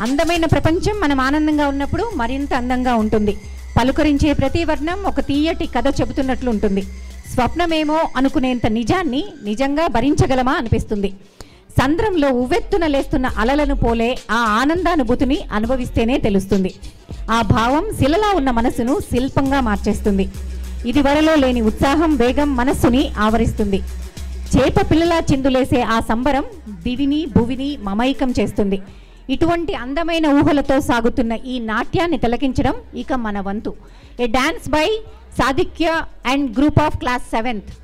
అందమైన ప్రపంచం మనం ఆనందంగా ఉన్నప్పుడు మరింత అందంగా ఉంటుంది పలుకరించే ప్రతి వర్ణం ఒక తీయటి కథ చెబుతున్నట్లు ఉంటుంది స్వప్నమేమో అనుకునేంత నిజాన్ని నిజంగా భరించగలమా అనిపిస్తుంది సంద్రంలో ఉవ్వెత్తున లేస్తున్న అలలను పోలే ఆ ఆనందానుభూతిని అనుభవిస్తేనే తెలుస్తుంది ఆ భావం శిలలా ఉన్న మనసును శిల్పంగా మార్చేస్తుంది ఇదివరలో లేని ఉత్సాహం వేగం మనస్సుని ఆవరిస్తుంది చేప పిల్లలా చిందులేసే ఆ సంబరం దివిని భువిని మమైకం చేస్తుంది ఇటువంటి అందమైన ఊహలతో సాగుతున్న ఈ నాట్యాన్ని తిలకించడం ఇక మన వంతు a dance by Sadikya and group of class seventh